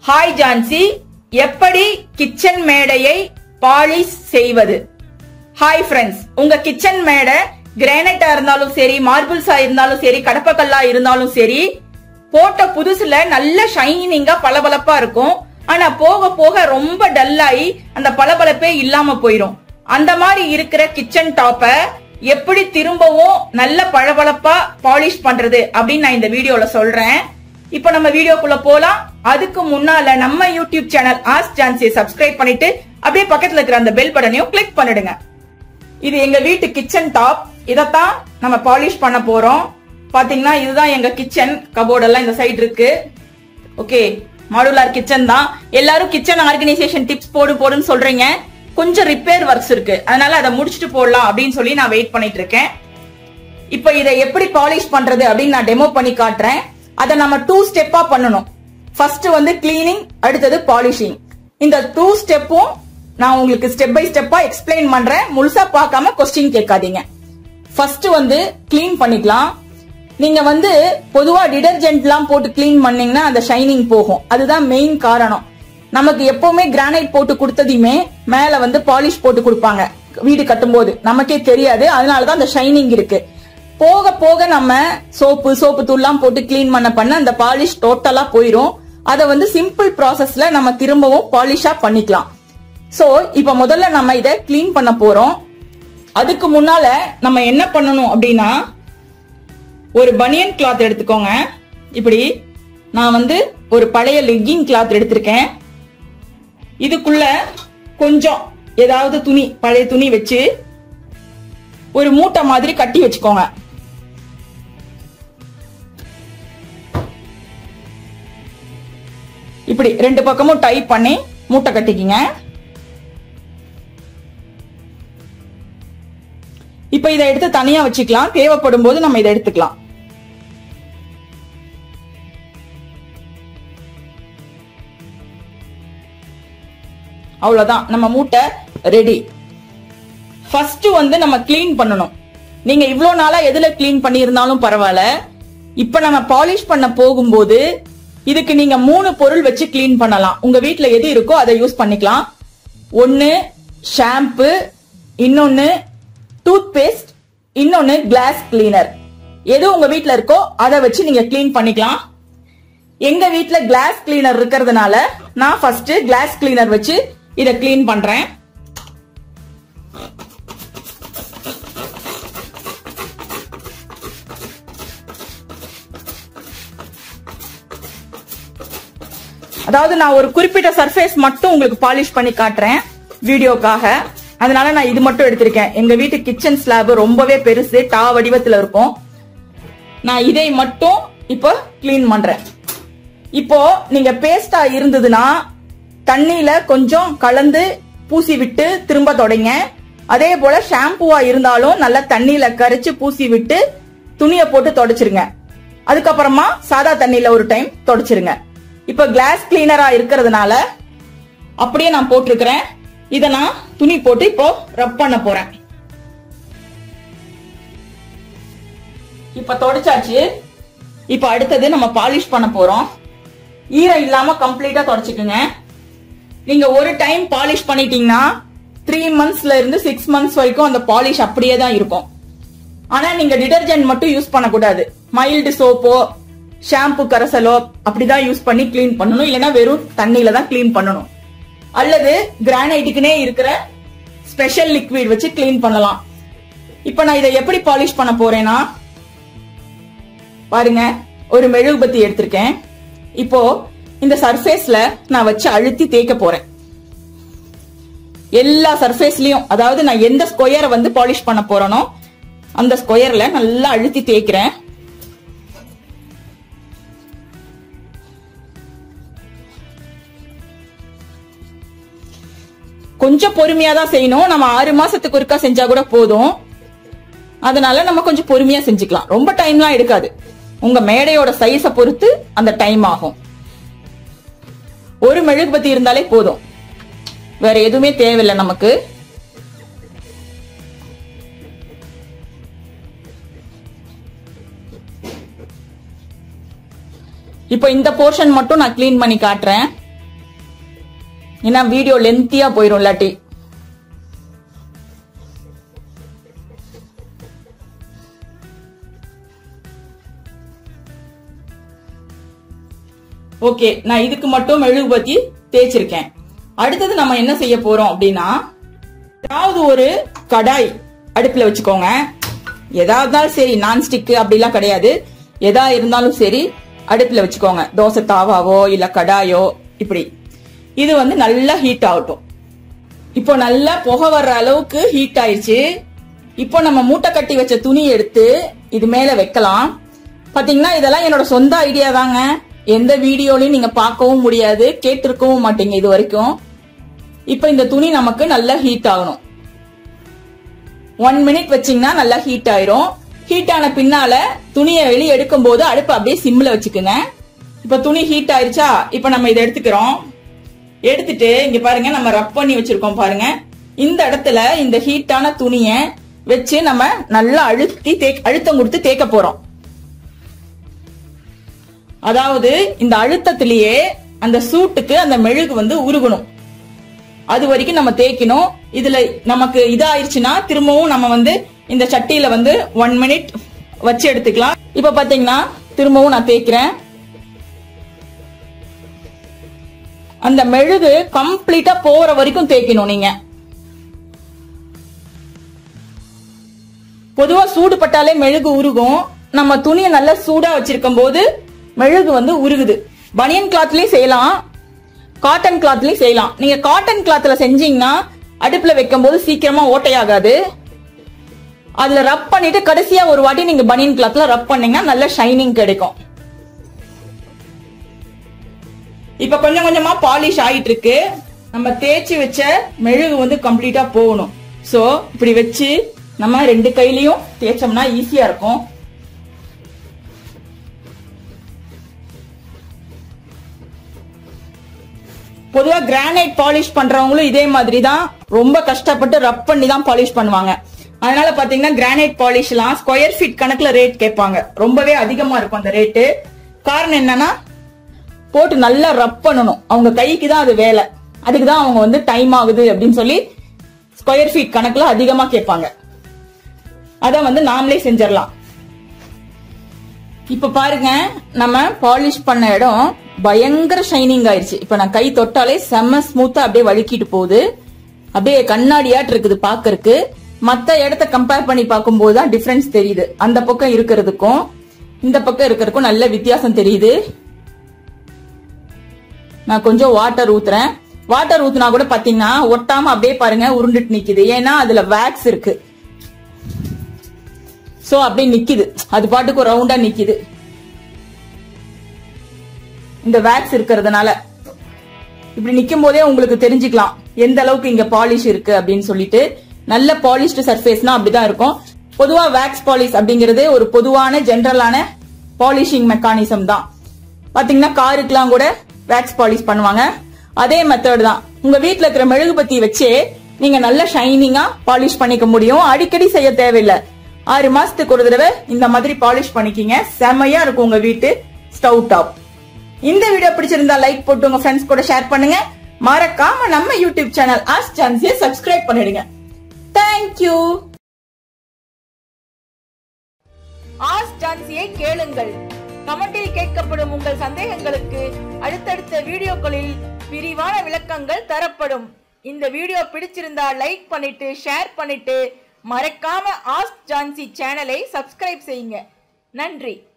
hi Jhansi எப்படி kitchen மேடையை polish செய்வது ஹாய் ஃப்ரெண்ட்ஸ் உங்க கிச்சன் மேடை கிரானைட்டா இருந்தாலும் சரி மார்பிள்ஸா இருந்தாலும் சரி கடப்பக்கல்லா இருந்தாலும் சரி போட்ட புதுசுல நல்ல ஷைனிங்கா பளபளப்பா இருக்கும் ஆனா போக போக ரொம்ப டல்லாகி அந்த பளபளப்பே இல்லாம போயிரும் அந்த மாதிரி இருக்கிற கிச்சன் டாப்ப எப்படி திரும்பவும் நல்ல பளபளப்பா பாலிஷ் பண்றது அப்படின்னு நான் இந்த வீடியோல சொல்றேன் இப்போ நம்ம வீடியோக்குள்ள போலாம் அதுக்கு முன்னால நம்ம யூடியூப் சேனல் ஆஸ் ஜான்சியை சப்ஸ்கிரைப் பண்ணிட்டு அப்படியே பக்கத்துல இருக்கிற அந்த பெல் பட்டனையும் கிளிக் பண்ணிடுங்க இது எங்க வீட்டு கிச்சன் டாப் இதத்தான் நம்ம பாலிஷ் பண்ண போறோம் பாத்தீங்கன்னா இதுதான் எங்க கிச்சன் கபோர்ட் எல்லாம் இந்த சைடு இருக்கு ஓகே மாடுலார் கிச்சன் தான் எல்லாரும் கிச்சன் ஆர்கனைசேஷன் டிப்ஸ் போடு போடுன்னு சொல்றீங்க கொஞ்சம் ரிப்பேர் ஒர்க்ஸ் இருக்கு அதனால அதை முடிச்சுட்டு போடலாம் அப்படின்னு சொல்லி நான் வெயிட் பண்ணிட்டு இருக்கேன் இப்போ இதை எப்படி பாலிஷ் பண்றது அப்படின்னு நான் டெமோ பண்ணி காட்டுறேன் அதை நம்ம டூ ஸ்டெப்பா பண்ணணும் ஃபர்ஸ்ட் வந்து கிளீனிங் அடுத்தது பாலிஷிங் இந்த டூ ஸ்டெப்பும் நான் உங்களுக்கு ஸ்டெப் பை ஸ்டெப்பா எக்ஸ்பிளைன் பண்றேன் முழுசா பார்க்காம கொஸ்டின் கேட்காதீங்க ஃபர்ஸ்ட் வந்து கிளீன் பண்ணிக்கலாம் நீங்க வந்து பொதுவா டிடர்ஜென்ட்லாம் போட்டு கிளீன் பண்ணீங்கன்னா அந்த ஷைனிங் போகும் அதுதான் மெயின் காரணம் நமக்கு எப்பவுமே கிரானைட் போட்டு கொடுத்ததையுமே மேல வந்து பாலிஷ் போட்டு கொடுப்பாங்க வீடு கட்டும்போது நமக்கே தெரியாது அதனாலதான் அந்த ஷைனிங் இருக்கு போக போக நம்ம சோப்பு சோப்பு தூள்லாம் போட்டு கிளீன் பண்ண பண்ண அந்த பாலிஷ் டோட்டலா போயிரும் அதை வந்து சிம்பிள் ப்ராசஸ்ல நம்ம திரும்பவும் பாலிஷா பண்ணிக்கலாம் சோ இப்ப முதல்ல நம்ம இதை கிளீன் பண்ண போறோம் அதுக்கு முன்னால நம்ம என்ன பண்ணணும் அப்படின்னா ஒரு பனியன் கிளாத் எடுத்துக்கோங்க இப்படி நான் வந்து ஒரு பழைய லெக்கிங் கிளாத் எடுத்திருக்கேன் இதுக்குள்ள கொஞ்சம் ஏதாவது துணி பழைய துணி வச்சு ஒரு மூட்டை மாதிரி கட்டி வச்சுக்கோங்க இப்படி ரெண்டு பக்கமும் டைப் பண்ணி மூட்டை கட்டிக்கிங்க இப்ப இதை எடுத்து தனியா வச்சுக்கலாம் தேவைப்படும் போது நம்ம இதை எடுத்துக்கலாம் அவ்வளவுதான் நம்ம மூட்டை ரெடி ஃபர்ஸ்ட் வந்து நம்ம க்ளீன் பண்ணணும் நீங்க இவ்ளோ நாளா எதுல க்ளீன் பண்ணியிருந்தாலும் பரவாயில்ல இப்ப நம்ம பாலிஷ் பண்ண போகும்போது இதுக்கு நீங்க மூணு பொருள் வச்சு க்ளீன் பண்ணலாம் உங்க வீட்ல எது இருக்கோ அதை யூஸ் பண்ணிக்கலாம் ஒன்னு ஷாம்பு இன்னொன்னு டூத் பேஸ்ட் இன்னொன்னு கிளாஸ் கிளீனர் எது உங்க வீட்ல இருக்கோ அதை வச்சு நீங்க க்ளீன் பண்ணிக்கலாம் எங்க வீட்ல கிளாஸ் கிளீனர் இருக்கிறதுனால நான் ஃபர்ஸ்ட் கிளாஸ் கிளீனர் வச்சு இதை க்ளீன் பண்றேன் அதாவது நான் ஒரு குறிப்பிட்ட சர்ஃபேஸ் மட்டும் உங்களுக்கு பாலிஷ் பண்ணி காட்டுறேன் வீடியோக்காக அதனால நான் இது மட்டும் எடுத்திருக்கேன் எங்க வீட்டு கிச்சன் ஸ்லாப் ரொம்பவே பெருசு டா வடிவத்துல இருக்கும் நான் இதை மட்டும் இப்போ க்ளீன் பண்றேன் இப்போ நீங்க பேஸ்டா இருந்ததுன்னா தண்ணியில கொஞ்சம் கலந்து பூசி விட்டு திரும்ப தொடங்க அதே போல ஷாம்புவா இருந்தாலும் நல்லா தண்ணியில கரைச்சு பூசி விட்டு துணியை போட்டு தொடச்சிருங்க அதுக்கப்புறமா சாதா தண்ணியில ஒரு டைம் தொடச்சிருங்க இப்ப கிளாஸ் கிளீனரா இருக்கிறதுனால அப்படியே நான் போட்டிருக்கிறேன் இத நான் துணி போட்டு இப்போ ரப் பண்ண போறேன் இப்ப தொடச்சாச்சு இப்ப அடுத்தது நம்ம பாலிஷ் பண்ண போறோம் ஈரம் இல்லாம கம்ப்ளீட்டா தொடச்சுக்குங்க நீங்க ஒரு டைம் பாலிஷ் பண்ணிட்டீங்கன்னா த்ரீ மந்த்ஸ்ல இருந்து சிக்ஸ் மந்த்ஸ் வரைக்கும் அந்த பாலிஷ் அப்படியே தான் இருக்கும் ஆனா நீங்க டிடர்ஜென்ட் மட்டும் யூஸ் பண்ணக்கூடாது மைல்டு சோப்போ ஷாம்பு கரைசலோ அப்படிதான் யூஸ் பண்ணி க்ளீன் பண்ணணும் இல்லைன்னா வெறும் தண்ணியில தான் க்ளீன் பண்ணணும் அல்லது கிரானைட்டுக்குனே இருக்கிற ஸ்பெஷல் லிக்விட் வச்சு க்ளீன் பண்ணலாம் இப்ப நான் இதை எப்படி பாலிஷ் பண்ண போறேன்னா பாருங்க ஒரு மெழுகுபத்தி எடுத்திருக்கேன் இப்போ இந்த சர்ஃபேஸ்ல நான் வச்சு அழுத்தி தேய்க்க போறேன் எல்லா சர்ஃபேஸ்லயும் அதாவது நான் எந்த ஸ்கொயரை வந்து பாலிஷ் பண்ண போறேனோ அந்த ஸ்கொயர்ல நல்லா அழுத்தி தேய்க்கிறேன் கொஞ்சம் பொறுமையா தான் செய்யணும் நம்ம ஆறு மாசத்துக்கு ஒருக்கா செஞ்சா கூட போதும் அதனால நம்ம கொஞ்சம் பொறுமையா செஞ்சுக்கலாம் ரொம்ப டைம்லாம் எடுக்காது உங்க மேடையோட சைஸ பொறுத்து அந்த டைம் ஆகும் ஒரு மெழுகுபத்தி இருந்தாலே போதும் வேற எதுவுமே தேவையில்லை நமக்கு இப்போ இந்த போர்ஷன் மட்டும் நான் க்ளீன் பண்ணி காட்டுறேன் ஏன்னா வீடியோ லென்த்தியா போயிரும் இல்லாட்டி ஓகே நான் இதுக்கு மட்டும் மெழுகுபத்தி தேய்ச்சிருக்கேன் அடுத்தது நம்ம என்ன செய்ய போறோம் அப்படின்னா ஏதாவது ஒரு கடாய் அடுப்புல வச்சுக்கோங்க எதா இருந்தாலும் சரி நான்ஸ்டிக் அப்படிலாம் கிடையாது எதா இருந்தாலும் சரி அடுப்புல வச்சுக்கோங்க தோசை தாவாவோ இல்ல கடாயோ இப்படி இது வந்து நல்லா ஹீட் ஆகட்டும் இப்போ நல்லா புகை வர்ற அளவுக்கு ஹீட் ஆயிடுச்சு இப்போ நம்ம மூட்டை கட்டி வச்ச துணி எடுத்து இது மேல வைக்கலாம் பாத்தீங்கன்னா இதெல்லாம் என்னோட சொந்த ஐடியா தாங்க எந்த வீடியோலயும் நீங்க பார்க்கவும் முடியாது கேட்டிருக்கவும் மாட்டீங்க இது வரைக்கும் இப்போ இந்த துணி நமக்கு நல்லா ஹீட் ஆகணும் ஒன் மினிட் வச்சீங்கன்னா நல்லா ஹீட் ஆயிரும் ஹீட் ஆன பின்னால துணியை வெளியே எடுக்கும் போது அடுப்பு அப்படியே சிம்ல வச்சுக்குங்க இப்ப துணி ஹீட் ஆயிருச்சா இப்ப நம்ம இதை எடுத்துக்கிறோம் எடுத்துட்டு இங்க பாருங்க நம்ம ரப் பண்ணி வச்சிருக்கோம் பாருங்க இந்த இடத்துல இந்த ஹீட்டான துணிய வச்சு நம்ம நல்லா அழுத்தி தேக் அழுத்தம் கொடுத்து தேய்க்க போறோம் அதாவது இந்த அழுத்தத்திலேயே அந்த சூட்டுக்கு அந்த மெழுகு வந்து உருகணும் அது வரைக்கும் நம்ம தேய்க்கணும் இதுல நமக்கு இதாயிருச்சுன்னா திரும்பவும் நம்ம வந்து இந்த சட்டியில வந்து ஒன் மினிட் வச்சு எடுத்துக்கலாம் இப்ப பாத்தீங்கன்னா திரும்பவும் நான் தேய்க்கிறேன் அந்த மெழுகு கம்ப்ளீட்டா போற வரைக்கும் தேய்க்கணும் நீங்க பொதுவா சூடு பட்டாலே மெழுகு உருகும் நம்ம துணியை நல்லா சூடா வச்சிருக்கும் போது மெழுகு வந்து உருகுது பனியன் கிளாத்லயும் செய்யலாம் காட்டன் கிளாத்லயும் செய்யலாம் நீங்க காட்டன் கிளாத்ல செஞ்சீங்கன்னா அடுப்புல வைக்கும் போது சீக்கிரமா ஓட்டையாகாது அதுல ரப் பண்ணிட்டு கடைசியா ஒரு வாட்டி நீங்க பனியன் கிளாத்ல ரப் பண்ணீங்கன்னா நல்ல ஷைனிங் கிடைக்கும் இப்ப கொஞ்சம் கொஞ்சமா பாலிஷ் ஆயிட்டு இருக்கு நம்ம தேய்ச்சி வச்ச மெழுகு வந்து கம்ப்ளீட்டா போகணும் சோ இப்படி வச்சு நம்ம ரெண்டு கையிலயும் தேய்ச்சோம்னா ஈஸியா இருக்கும் பொதுவா கிரானைட் பாலிஷ் பண்றவங்களும் இதே மாதிரி தான் ரொம்ப கஷ்டப்பட்டு ரப் பண்ணி தான் பாலிஷ் பண்ணுவாங்க அதனால பாத்தீங்கன்னா கிரானைட் பாலிஷ்லாம் ஸ்கொயர் ஃபீட் கணக்குல ரேட் கேட்பாங்க ரொம்பவே அதிகமா இருக்கும் அந்த ரேட்டு காரணம் என்னன்னா போட்டு நல்லா ரப் பண்ணணும் அவங்க கைக்கு தான் அது வேலை அதுக்கு தான் அவங்க வந்து டைம் ஆகுது அப்படின்னு சொல்லி ஸ்கொயர் ஃபீட் கணக்குல அதிகமா கேட்பாங்க அத வந்து நாமளே செஞ்சிடலாம் இப்ப பாருங்க நம்ம பாலிஷ் பண்ண இடம் பயங்கர ஷைனிங் ஆயிருச்சு இப்ப நான் கை தொட்டாலே செம்ம ஸ்மூத்தா அப்படியே வழுக்கிட்டு போகுது அப்படியே கண்ணாடியாட்டு இருக்குது பாக்கறதுக்கு மத்த இடத்த கம்பேர் பண்ணி பார்க்கும்போது தான் டிஃபரன்ஸ் தெரியுது அந்த பக்கம் இருக்கிறதுக்கும் இந்த பக்கம் இருக்கிறதுக்கும் நல்ல வித்தியாசம் தெரியுது நான் கொஞ்சம் வாட்டர் ஊத்துறேன் வாட்டர் ஊத்துனா கூட பாத்தீங்கன்னா ஒட்டாம அப்படியே பாருங்க உருண்டுட்டு நிக்குது ஏன்னா அதுல வேக்ஸ் இருக்கு சோ அப்படியே நிக்குது அது பாட்டுக்கு ரவுண்டா நிக்குது இந்த வேக்ஸ் இருக்கிறதுனால இப்படி நிக்கும் போதே உங்களுக்கு தெரிஞ்சுக்கலாம் எந்த அளவுக்கு இங்க பாலிஷ் இருக்கு அப்படின்னு சொல்லிட்டு நல்ல பாலிஷ்டு சர்ஃபேஸ்னா அப்படிதான் இருக்கும் பொதுவா வேக்ஸ் பாலிஷ் அப்படிங்கிறது ஒரு பொதுவான ஜென்ரலான பாலிஷிங் மெக்கானிசம் தான் பாத்தீங்கன்னா காருக்குலாம் கூட வேக்ஸ் பாலிஷ் பண்ணுவாங்க அதே மெத்தட் தான் உங்க வீட்ல இருக்கிற மெழுகுபத்தி வச்சே நீங்க நல்ல ஷைனிங்கா பாலிஷ் பண்ணிக்க முடியும் அடிக்கடி செய்ய தேவையில்லை ஆறு மாசத்துக்கு ஒரு தடவை இந்த மாதிரி பாலிஷ் பண்ணிக்கிங்க செமையா இருக்கும் உங்க வீட்டு ஸ்டவ் டாப் இந்த வீடியோ பிடிச்சிருந்தா லைக் போட்டு உங்க ஃப்ரெண்ட்ஸ் கூட ஷேர் பண்ணுங்க மறக்காம நம்ம யூடியூப் சேனல் ஆஸ் சான்ஸியை சப்ஸ்கிரைப் பண்ணிடுங்க தேங்க்யூ ஆஸ் சான்சியை கேளுங்கள் கமெண்டில் கேட்கப்படும் உங்கள் சந்தேகங்களுக்கு அடுத்தடுத்த வீடியோக்களில் விரிவான விளக்கங்கள் தரப்படும் இந்த வீடியோ பிடிச்சிருந்தா லைக் பண்ணிட்டு ஷேர் பண்ணிட்டு மறக்காம ஆஸ்க் ஜான்சி சேனலை சப்ஸ்கிரைப் செய்யுங்க நன்றி